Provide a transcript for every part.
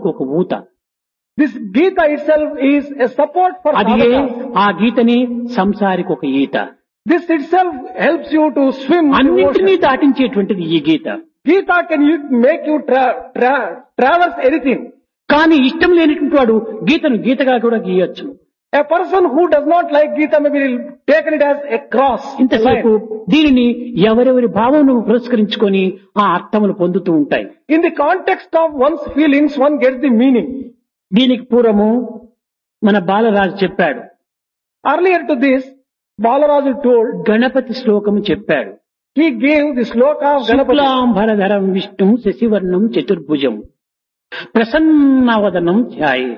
ఒక ఊత This Gita itself is a support for అది sadhaka. ఆ గీతని సంసారికి ఒక ఈత This itself helps you to swim. in the అన్నింటినీ ocean. దాటించేటువంటిది ఈ గీత Gita can you make you tra- tra- traverse anything. కానీ ఇష్టం లేనటువంటి వాడు గీతను గీతగా కూడా గీయొచ్చు A person who does not like Gita maybe will taken it as a cross. a ఇంతసేపు line. దీనిని ఎవరెవరి భావమును పురస్కరించుకొని ఆ అర్థములు పొందుతూ ఉంటాయి In the context of one's feelings, one gets the meaning. దీనికి పూర్వము మన బాలరాజు చెప్పాడు Earlier to this, Balaraju told, Ganapati శ్లోకము చెప్పాడు he gave the sloka of Ganapati. శుక్లాంబరధరం విష్ణు శశివర్ణం చతుర్భుజం ప్రసన్నవదనం ధ్యాయే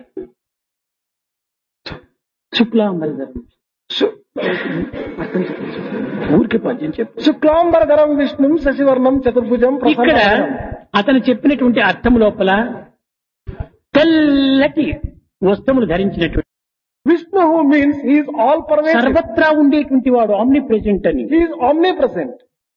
శుక్లాంబరధరం Su- ఊరికి పద్యం చెప్పు శుక్లాంబరధరం విష్ణుం శశివర్ణం చతుర్భుజం ఇక్కడ ప్రసన్నవదనం. అతను చెప్పినటువంటి అర్థం లోపల తెల్లటి వస్త్రములు ధరించినటువంటి Vishnu who means he is all pervasive. సర్వత్రా ఉండేటువంటి వాడు ఆమ్ని ప్రెజెంట్ అని He is omnipresent.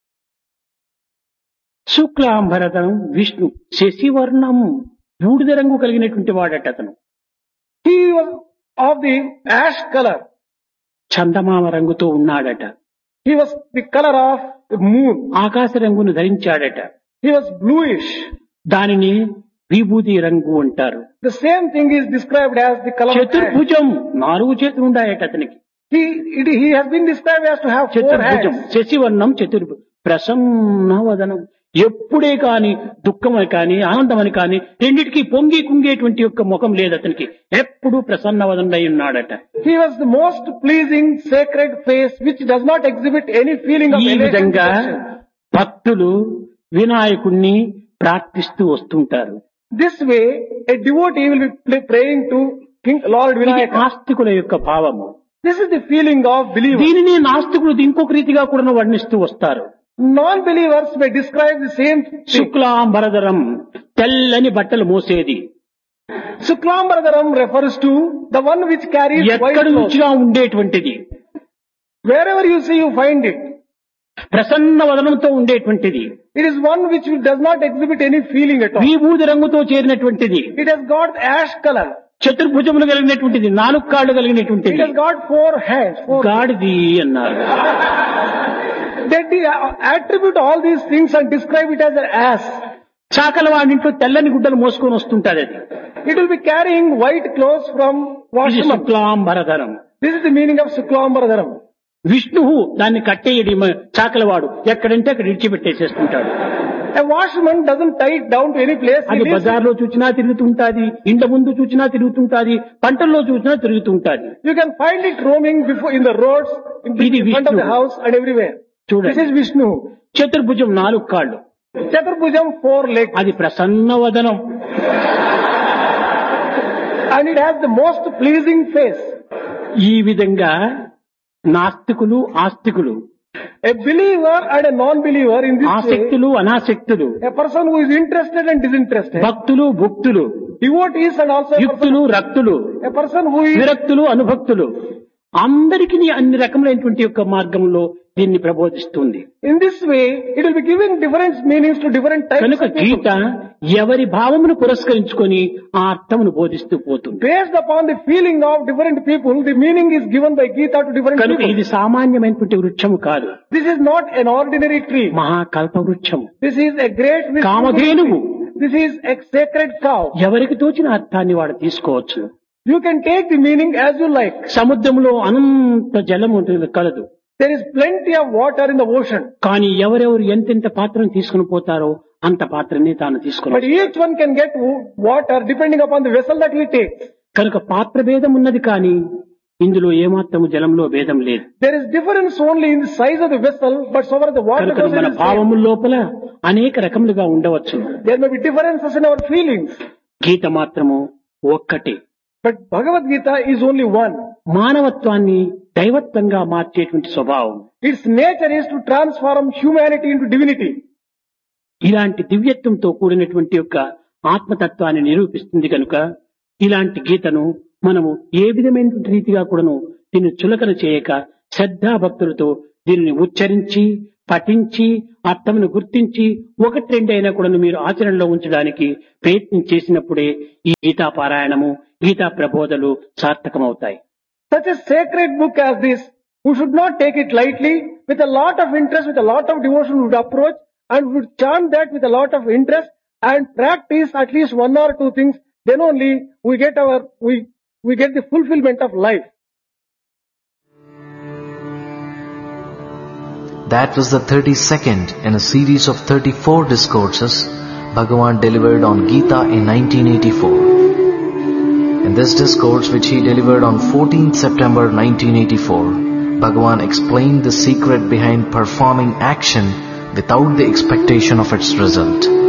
శుక్లాంబరధరం విష్ణు శశివర్ణం బూడిద రంగు కలిగినటువంటి వాడట అతను He was of the ash color. చందమామ రంగుతో ఉన్నాడట He was the color of the moon. ఆకాశ రంగును ధరించాడట He was bluish. దానిని విభూతి రంగు అంటారు The same thing is described as the color of ash. చతుర్భుజం నాలుగు చేతులు ఉన్నాయట అతనికి He, it, he has been described as to have four చతుర్భుజం hands. శశివర్ణం చతుర్భు ప్రసన్నవదనం ఎప్పుడే కాని దుఃఖమని కాని ఆనందమని కాని రెండిటికి పొంగి కుంగేటువంటి యొక్క ముఖం లేదు అతనికి ఎప్పుడు ప్రసన్నవదనై ఉన్నాడట He was the most pleasing, sacred face which does not exhibit any feeling of ఈ elation. విధంగా భక్తులు వినాయకుణ్ణి ప్రార్థిస్తూ వస్తుంటారు This way, a devotee will be pl- praying to King Lord ఇది Vinayaka. ఆస్తికుల యొక్క భావము This is the feeling of believers. దీనిని నాస్తికులు ఇంకొక రీతిగా కూడా వర్ణిస్తూ వస్తారు Non-believers may describe the same thing. శుక్లాంబరధరం తెల్లని బట్టలు మోసేది Suklambaradaram refers to the one which carries white ఎక్కడి clothes. నుంచిగా ఉండేటువంటిది Wherever you see, you find it. Prasanna వదనంతో ఉండేటువంటిది It is one which does not exhibit any feeling at all. విభూది రంగుతో చేరినటువంటిది It has got ash color. చతుర్భుజములు కలిగినటువంటిది నాలుగు కాళ్ళు It కలిగినటువంటిది has got four hands. Four. గాడిది అన్నారు They de- attribute all these things and describe it as an ass. చాకల వాడింట్లో తెల్లని గుడ్డలు మోసుకొని వస్తుంటాది అది It will be carrying white clothes from ఇది washman. శుక్లాంబరధరం This is the meaning of Suklambaradaram. విష్ణువు దాన్ని కట్టేయడి చాకలవాడు ఎక్కడంటే అక్కడ ఇడిచిపెట్టేసేస్తుంటాడు A washman doesn't tie it down to any place. He అది leaves it. బజార్లో చూచినా తిరుగుతుంటాది ఇంట ముందు చూచినా తిరుగుతుంటాది పంటల్లో చూచినా తిరుగుతుంటాది You can find it roaming before in the roads, in ఇది in front of the Vishnu. house and everywhere. This చూడండి is Vishnu. చతుర్భుజం నాలుగు కాళ్ళు Chaturbhujam four legs అది ప్రసన్న వదనం and it has the most pleasing face. ఈ విధంగా నాస్తికులు ఆస్తికులు A believer and a non-believer in this way, ఆసక్తులు అనాసక్తులు a person who is interested and disinterested, భక్తులు భుక్తులు devotees and also a person, యుక్తులు రక్తులు a person who is విరక్తులు అనుభక్తులు అందరికీ అన్ని రకములైనటువంటి యొక్క మార్గంలో దీన్ని ప్రబోధిస్తుంది in this way, it will be giving different meanings to different types కనుక of people. గీత ఎవరి భావమును పురస్కరించుకొని ఆ అర్థమును బోధిస్తూ పోతుంది Based upon the feeling of different people, the meaning is given by Gita to different కనుక people. ఇది సామాన్యమైనటువంటి వృక్షము కాదు This is not an ordinary tree. మహాకల్ప వృక్షము This is a great wisdom. కామధేనువు This is a sacred cow. ఎవరికి తోచిన అర్థాన్ని వాడు తీసుకోవచ్చు You can take the meaning as you like. సముద్రంలో అనంత జలము కలదు There is plenty of water in the ocean. కానీ ఎవరెవరు ఎంతెంత పాత్రను తీసుకుని పోతారో అంత పాత్రని తాను తీసుకుని But each one can get w- water depending upon the vessel that he takes. కనుక పాత్ర భేదం ఉన్నది కానీ ఇందులో ఏమాత్రము జలంలో భేదం లేదు There is difference only in the size of the vessel, but so far as the water కనుక goes, it మన is same. భావము లోపల అనేక రకములుగా ఉండవచ్చు there may be differences in our feelings. గీత మాత్రము ఒక్కటే But Bhagavad Gita is only one. మానవత్వాన్ని దైవత్వంగా మార్చేటువంటి స్వభావం Its nature is to transform humanity into divinity. ఇలాంటి దివ్యత్వంతో కూడినటువంటి యొక్క ఆత్మతత్వాన్ని నిరూపిస్తుంది కనుక ఇలాంటి గీతను మనము ఏ విధమైనటువంటి రీతిగా కూడాను దీన్ని చులకన చేయక శ్రద్ధాభక్తులతో దీనిని ఉచ్చరించి పఠించి అర్థమును గుర్తించి ఒకటి రెండైనా కూడా మీరు ఆచరణలో ఉంచడానికి ప్రయత్నం చేసినప్పుడే ఈ గీతా పారాయణము Gita ప్రబోధలు సార్థకమవుతాయి Such a sacred book as this, we should not take it lightly. With a lot of interest, with a lot of devotion, we would approach and we would chant that with a lot of interest and practice at least one or two things. Then only we get our, we, we get the fulfillment of life. That was the 32nd in a series of 34 discourses Bhagavan delivered on Gita in 1984. In this discourse which he delivered on 14th September 1984, Bhagavan explained the secret behind performing action without the expectation of its result.